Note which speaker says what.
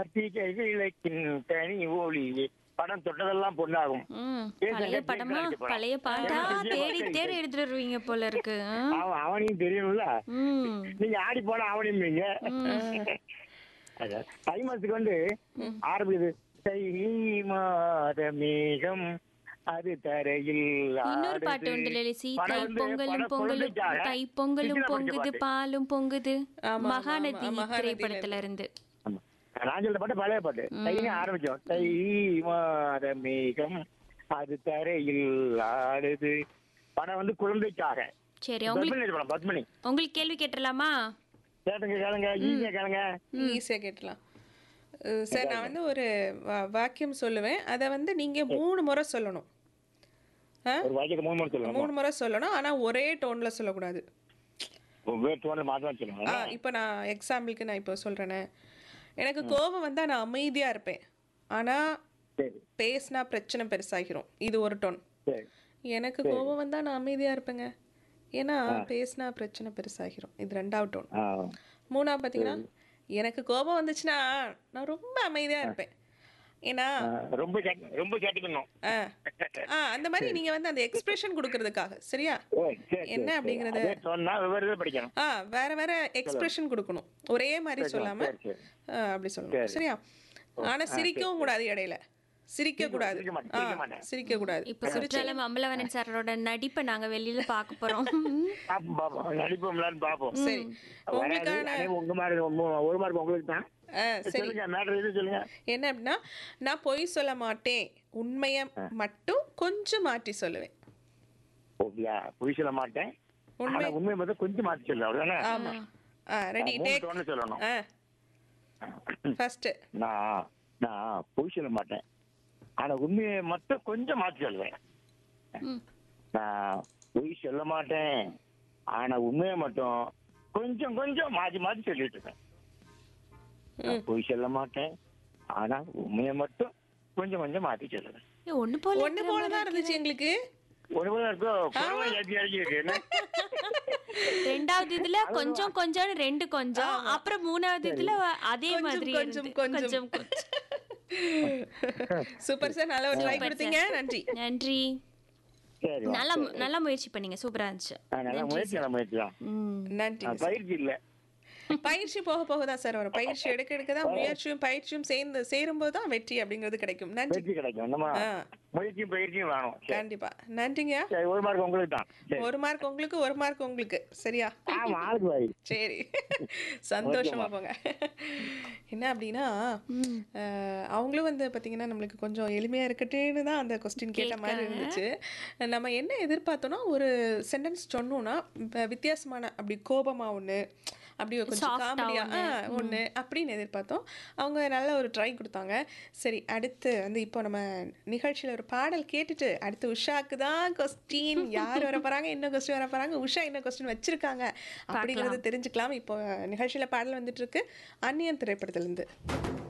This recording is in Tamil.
Speaker 1: கார்த்திகை விளக்கின் தனி ஒளி படம் தொட்டதெல்லாம் பொண்ணாகும்
Speaker 2: ம்
Speaker 1: ஏன்
Speaker 2: பழைய
Speaker 1: சார்
Speaker 2: படமா
Speaker 1: கேட்கலாம் கேட்கலாம்.
Speaker 2: பழைய பாட்டா
Speaker 1: கேட்கலாம்
Speaker 2: தேடி
Speaker 1: கேட்கலாம்.
Speaker 2: தேடி எடுத்துட்டு வருவீங்க போல இருக்கு ஆ?
Speaker 1: அவன் அவனையும் தெரியணும்ல
Speaker 2: ம்
Speaker 1: நீங்க ஆடி போனா அவனையும் அதான். தை மாசத்துக்கு வந்து ஆரம்பிக்குது தை மாத மேகம் அது தரையில்
Speaker 2: இன்னொரு பாட்டு
Speaker 1: ஆடுது.
Speaker 2: உண்டு லலிசி
Speaker 1: படம்
Speaker 2: தை
Speaker 1: வந்து
Speaker 2: பொங்கலும்
Speaker 1: படம்
Speaker 2: பொங்கலும்
Speaker 1: பொருளுக்காக
Speaker 2: தை பொங்கலும்
Speaker 1: கிருஷ்ணா படிச்ச
Speaker 2: பொங்குது
Speaker 1: பாட்டு.
Speaker 2: பாலும் பொங்குது
Speaker 3: ஆமா, ஆமா,
Speaker 2: மகாநதி
Speaker 3: ஆமா, மகாநதியில
Speaker 2: திரைப்படத்துல இருந்து
Speaker 1: ஆமா. நான் சொல்ற பாட்டு பழைய பாட்டு தைன்னு ஆரம்பிச்சோம் தை மாத மேகம் அது தரையில் ஆடுது படம் வந்து குழந்தைக்காக
Speaker 2: சரி உங்களுக்கு
Speaker 1: பத்மினி படம் பத்மினி
Speaker 2: உங்களுக்கு கேள்வி கேட்டுடலாமா
Speaker 1: கேளுங்க கேளுங்க ஈஸியா கேளுங்க
Speaker 3: ஈஸியாக கேட்டலாம் அஹ் சார் நான் வந்து ஒரு வா- வாக்கியம் சொல்லுவேன் அதை வந்து நீங்க மூணு முறை சொல்லணும் ஆ?
Speaker 1: ஒரு வாக்கியத்தை மூணு மணி சொல்லுங்க
Speaker 3: மூணு முறை சொல்லணும் ஆனா ஒரே டோன்ல சொல்லக்கூடாது
Speaker 1: வேறு தோணல மாற்றம் சொல்லுங்க
Speaker 3: ஆ இப்போ நான் எக்ஸாம்பிளுக்கு நான் இப்போ சொல்றேனே எனக்கு கோபம் வந்தா நான் அமைதியா இருப்பேன் ஆனா
Speaker 1: சரி
Speaker 3: பேசினா பிரச்சனை பெருசாகிரும் இது ஒரு டோன்
Speaker 1: சரி
Speaker 3: எனக்கு கோபம் வந்தா நான் அமைதியா இருப்பேங்க ஏன்னா பேசினா பிரச்சனை பெருசாகிரும் இது ரெண்டாவது டோன்
Speaker 1: ஆ
Speaker 3: மூணாவது பார்த்தீங்கன்னா எனக்கு கோபம் வந்துச்சுன்னா நான் ரொம்ப அமைதியா இருப்பேன் ஏன்னா
Speaker 1: ஆ, ரொம்ப கேட்டு ரொம்ப கேட்டுக்கணும்
Speaker 3: ஆ ஆ அந்த மாதிரி நீங்க வந்து அந்த எக்ஸ்பிரஷன் கொடுக்கறதுக்காக சரியா
Speaker 1: ஓ சரி
Speaker 3: என்ன அப்படிங்கறது
Speaker 1: அதே சொன்னா விவரத்தை படிக்கணும்
Speaker 3: ஆ வேற வேற எக்ஸ்பிரஷன் கொடுக்கணும் ஒரே மாதிரி சொல்லாம
Speaker 1: சரி, சரி.
Speaker 3: ஆ, அப்படி சொல்லணும் சரியா ஆனா சிரிக்கவும் கூடாது இடையில சிரிக்க கூடாது
Speaker 1: சிரிக்க மாட்டேன்,
Speaker 3: ஆ,
Speaker 1: சிரிக்க மாட்டேன்.
Speaker 3: சிரிக்க கூடாது
Speaker 2: இப்ப குற்றாலம் அம்பலவனன் சாரோட நடிப்பை நாங்க வெளியில பார்க்க போறோம்
Speaker 1: பாப்போம் பாப்போம் நடிப்போம்லான்னு பாப்போம்
Speaker 3: சரி
Speaker 1: வராது.
Speaker 3: உங்களுக்கான
Speaker 1: அதே உங்க மாதிரி உங்க- ஒரு மார்க் உங்களுக்கு தான்
Speaker 3: ஆ, சரி
Speaker 1: சொல்லுங்க மேட்ரு இது சொல்லுங்க
Speaker 3: என்ன அப்படின்னா நான் பொய் சொல்ல மாட்டேன் உண்மையை மட்டும் கொஞ்சம் மாற்றி சொல்லுவேன்
Speaker 1: ஓகேயா பொய் சொல்ல மாட்டேன்
Speaker 3: உண்மை-
Speaker 1: ஆனா உண்மை மட்டும் கொஞ்சம் மாத்தி சொல்லு அவ்வளவுதானே
Speaker 3: ஆமா ஆ ரெடி
Speaker 1: மூணு
Speaker 3: டேக்
Speaker 1: தோணு சொல்லணும்
Speaker 3: ஆ ஃபர்ஸ்ட்
Speaker 1: நான் நான் பொய் சொல்ல மாட்டேன் ஆனா உண்மையை மட்டும் கொஞ்சம் மாத்தி சொல்லுவேன்
Speaker 2: ம்.
Speaker 1: நான் பொய் சொல்ல மாட்டேன் ஆனா உண்மையை மட்டும் கொஞ்சம் கொஞ்சம் மாத்தி மாத்தி சொல்லிட்டு இருக்கேன் நான் பொய் சொல்ல மாட்டேன் ஆனா உண்மையை மட்டும் கொஞ்சம் கொஞ்சம் மாத்தி சொல்லுவேன்
Speaker 2: ஏ, ஒண்ணு போல
Speaker 3: ஒண்ணு போல தான் இருந்துச்சு எங்களுக்கு
Speaker 1: ஒருவேளை இருக்கோ குறவை ஏற்றி அடிக்கி இருக்கு என்ன
Speaker 2: ரெண்டாவது இதுல கொஞ்சம் கொஞ்சம் ரெண்டு கொஞ்சம் அப்புறம் மூணாவது இதுல அதே
Speaker 3: கொஞ்சம்,
Speaker 2: மாதிரி
Speaker 3: கொஞ்சம்,
Speaker 2: இருந்து.
Speaker 3: கொஞ்சம்.
Speaker 2: கொஞ்சம் கொஞ்சம்.
Speaker 3: சூப்பர் சார் நல்ல ஒரு ட்ரை
Speaker 2: Super
Speaker 3: கொடுத்தீங்க
Speaker 2: sir.
Speaker 3: நன்றி
Speaker 2: நன்றி
Speaker 1: சரி வா,
Speaker 2: நல்லா
Speaker 1: சரி.
Speaker 2: நல்லா முயற்சி பண்ணீங்க சூப்பரா இருந்துச்சு
Speaker 1: ஆ, நல்லா முயற்சி நல்ல முயற்சி தான்
Speaker 2: ம்.
Speaker 3: நன்றி
Speaker 1: ஆ, பயிற்சி இல்ல
Speaker 3: பயிற்சி போக போக தான் சார் வரும் பயிற்சி எடுக்க எடுக்க தான் முயற்சியும் பயிற்சியும் சேர்ந்து சேரும்போது தான் வெற்றி அப்படிங்கிறது கிடைக்கும் நன்றி
Speaker 1: வெற்றி கிடைக்கும் நம்ம
Speaker 3: ஆ.
Speaker 1: முயற்சியும் பயிற்சியும் வேணும் சரி.
Speaker 3: கண்டிப்பா நன்றிங்க
Speaker 1: சரி ஒரு மார்க் உங்களுக்கு தான் சரி.
Speaker 3: ஒரு மார்க் உங்களுக்கு ஒரு மார்க் உங்களுக்கு சரியா
Speaker 1: ஆமா ஆளுக்கு வாய்
Speaker 3: சரி சந்தோஷமா போங்க என்ன அப்படின்னா அஹ், அவங்களும் வந்து பார்த்தீங்கன்னா நம்மளுக்கு கொஞ்சம் எளிமையா இருக்கட்டுன்னு தான் அந்த கொஸ்டின் கேட்ட மாதிரி இருந்துச்சு நம்ம என்ன எதிர்பார்த்தோம்னா ஒரு சென்டென்ஸ் சொன்னோம்னா இப்ப வித்தியாசமான அப்படி கோபமா ஒன்று அப்படி கொஞ்சம்
Speaker 2: Soft ஆ
Speaker 3: காமெடியா ஒன்று அப்படின்னு எதிர்பார்த்தோம் அவங்க நல்ல ஒரு ட்ரை கொடுத்தாங்க சரி அடுத்து வந்து இப்போ நம்ம நிகழ்ச்சியில் ஒரு பாடல் கேட்டுட்டு அடுத்து உஷாக்கு தான் கொஸ்டின் யார் வர போறாங்க என்ன கொஸ்டின் வர போறாங்க உஷா என்ன கொஸ்டின் வச்சிருக்காங்க அப்படிங்கறத தெரிஞ்சுக்கலாம் இப்போ நிகழ்ச்சியில பாடல் வந்துட்டு இருக்கு அந்நியன் திரைப்படத்திலிருந்து